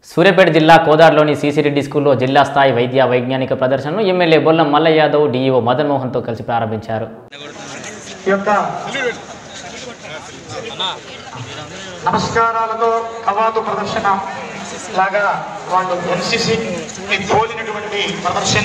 సూర్యాపేట జిల్లా కోదాడులోని సీసీరెడ్డి స్కూల్లో జిల్లా స్థాయి వైద్య వైజ్ఞానిక ప్రదర్శనను ఎమ్మెల్యే బొల్లం మల్లయ్య యాదవ్ డీఈఓ మదన్ మోహన్తో కలిసి ప్రారంభించారు ఈ యొక్క నమస్కారాలతో కవాతు ప్రదర్శన లాగా వాళ్ళు ఎన్సిసి పోలినటువంటి ప్రదర్శన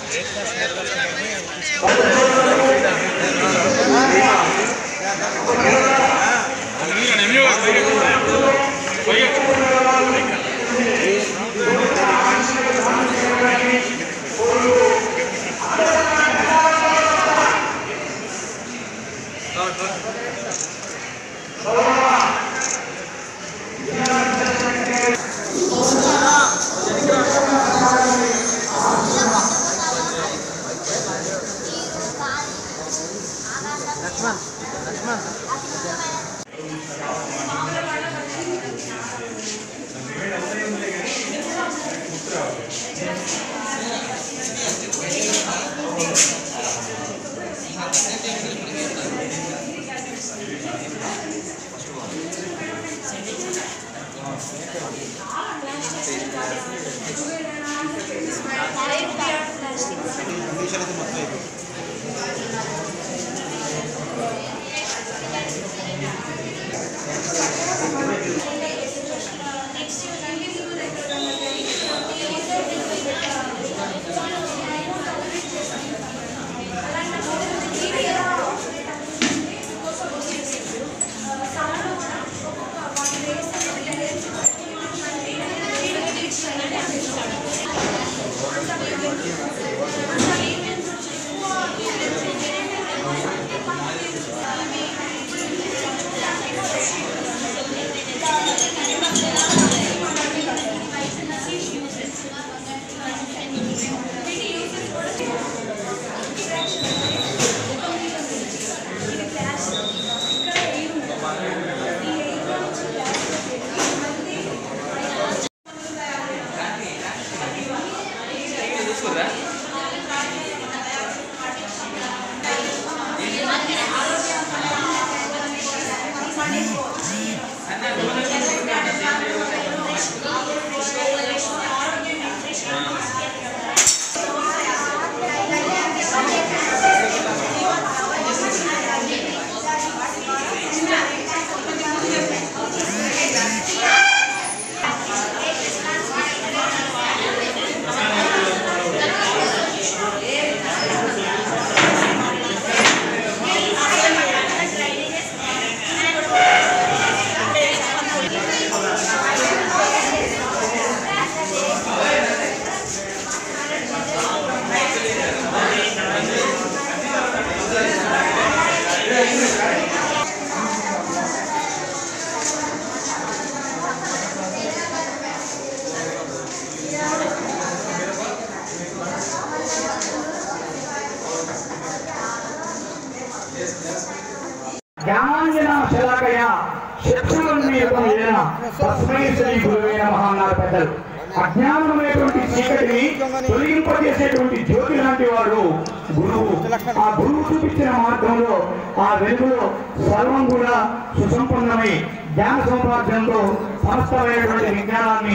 జ్ఞానాంజన శలాకయ శత్రువులైన తస్మై శ్రీ గురువే నమః అన్నారు పెద్దలు అజ్ఞానమైనటువంటి చీకటిని తొలగింపజేసేటువంటి జ్యోతి లాంటి వాడు గురువు ఆ గురువు చూపించిన మార్గంలో ఆ వెలుగులో సర్వం కూడా సుసంపన్నమై జ్ఞాన సముపార్జనతో సమస్తమైనటువంటి విజ్ఞానాన్ని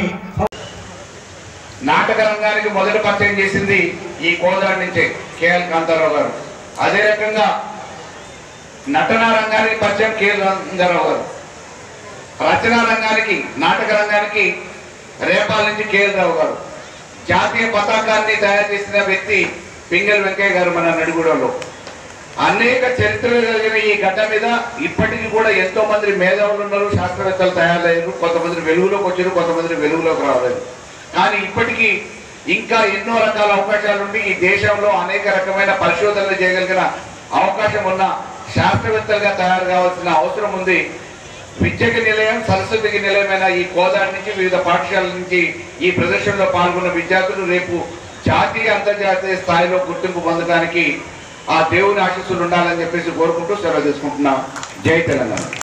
నాటక రంగానికి మొదటి పరిచయం చేసింది ఈ కోదాడు నుంచే కేఎల్ కాంతారావు గారు అదే రకంగా నటనా రంగానికి పరిచయం కేఎల్ రంగారావు గారు రచనా రంగానికి నాటక రంగానికి రేపాల నుంచి కేఎల్ రావు గారు జాతీయ పతాకాన్ని తయారు చేసిన వ్యక్తి పింగల్ వెంకయ్య గారు మన నడిగూడలో అనేక చరిత్రలు కలిగిన ఈ గడ్డ మీద ఇప్పటికీ కూడా ఎంతో మంది మేధావులు ఉన్నారు శాస్త్రవేత్తలు తయారయ్యారు కొంతమంది వెలుగులోకి వచ్చారు కొంతమంది వెలుగులోకి రాలేదు కానీ ఇప్పటికీ ఇంకా ఎన్నో రకాల అవకాశాలు ఉండి ఈ దేశంలో అనేక రకమైన పరిశోధనలు చేయగలిగిన అవకాశం ఉన్న శాస్త్రవేత్తలుగా తయారు కావాల్సిన అవసరం ఉంది విద్యకి నిలయం సరస్వతికి నిలయమైన ఈ కోదాడి నుంచి వివిధ పాఠశాలల నుంచి ఈ ప్రదర్శనలో పాల్గొన్న విద్యార్థులు రేపు జాతీయ అంతర్జాతీయ స్థాయిలో గుర్తింపు పొందడానికి ఆ దేవుని ఆశీస్సులు ఉండాలని చెప్పేసి కోరుకుంటూ సెలవు తీసుకుంటున్నాం జై తెలంగాణ